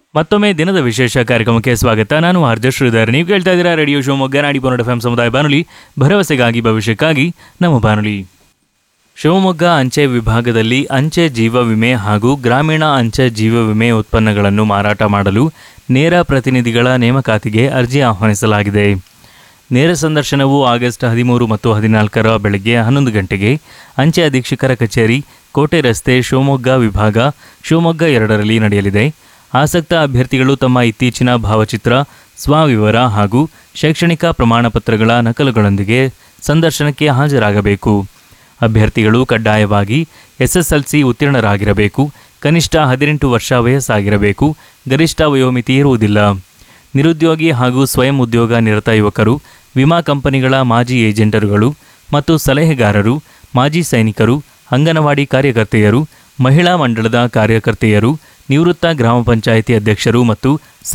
ಮತ್ತೊಮ್ಮೆ ದಿನದ ವಿಶೇಷ ಕಾರ್ಯಕ್ರಮಕ್ಕೆ ಸ್ವಾಗತ ನಾನು ಆರ್ಜ ಶ್ರೀಧರ್ ನೀವು ಕೇಳ್ತಾ ಇದ್ದೀರಾ ರೇಡಿಯೋ ಶಿವಮೊಗ್ಗ ನಾಡಿ ಪನ್ನಡ ಎಫ್ ಸಮುದಾಯ ಬಾನುಲಿ ಭರವಸೆಗಾಗಿ ಭವಿಷ್ಯಕ್ಕಾಗಿ ನಮ್ಮ ಬಾನುಲಿ ಶಿವಮೊಗ್ಗ ಅಂಚೆ ವಿಭಾಗದಲ್ಲಿ ಅಂಚೆ ಜೀವ ವಿಮೆ ಹಾಗೂ ಗ್ರಾಮೀಣ ಅಂಚೆ ಜೀವ ವಿಮೆ ಉತ್ಪನ್ನಗಳನ್ನು ಮಾರಾಟ ಮಾಡಲು ನೇರ ಪ್ರತಿನಿಧಿಗಳ ನೇಮಕಾತಿಗೆ ಅರ್ಜಿ ಆಹ್ವಾನಿಸಲಾಗಿದೆ ನೇರ ಸಂದರ್ಶನವು ಆಗಸ್ಟ್ ಹದಿಮೂರು ಮತ್ತು ಹದಿನಾಲ್ಕರ ಬೆಳಗ್ಗೆ ಹನ್ನೊಂದು ಗಂಟೆಗೆ ಅಂಚೆ ಅಧೀಕ್ಷಕರ ಕಚೇರಿ ಕೋಟೆ ರಸ್ತೆ ಶಿವಮೊಗ್ಗ ವಿಭಾಗ ಶಿವಮೊಗ್ಗ ಎರಡರಲ್ಲಿ ನಡೆಯಲಿದೆ ಆಸಕ್ತ ಅಭ್ಯರ್ಥಿಗಳು ತಮ್ಮ ಇತ್ತೀಚಿನ ಭಾವಚಿತ್ರ ಸ್ವವಿವರ ಹಾಗೂ ಶೈಕ್ಷಣಿಕ ಪ್ರಮಾಣಪತ್ರಗಳ ನಕಲುಗಳೊಂದಿಗೆ ಸಂದರ್ಶನಕ್ಕೆ ಹಾಜರಾಗಬೇಕು ಅಭ್ಯರ್ಥಿಗಳು ಕಡ್ಡಾಯವಾಗಿ ಎಸ್ಎಸ್ಎಲ್ಸಿ ಉತ್ತೀರ್ಣರಾಗಿರಬೇಕು ಕನಿಷ್ಠ ಹದಿನೆಂಟು ವರ್ಷ ವಯಸ್ಸಾಗಿರಬೇಕು ಗರಿಷ್ಠ ವಯೋಮಿತಿ ಇರುವುದಿಲ್ಲ ನಿರುದ್ಯೋಗಿ ಹಾಗೂ ಸ್ವಯಂ ಉದ್ಯೋಗ ನಿರತ ಯುವಕರು ವಿಮಾ ಕಂಪನಿಗಳ ಮಾಜಿ ಏಜೆಂಟರುಗಳು ಮತ್ತು ಸಲಹೆಗಾರರು ಮಾಜಿ ಸೈನಿಕರು ಅಂಗನವಾಡಿ ಕಾರ್ಯಕರ್ತೆಯರು ಮಹಿಳಾ ಮಂಡಳದ ಕಾರ್ಯಕರ್ತೆಯರು ನಿವೃತ್ತ ಗ್ರಾಮ ಪಂಚಾಯಿತಿ ಅಧ್ಯಕ್ಷರು ಮತ್ತು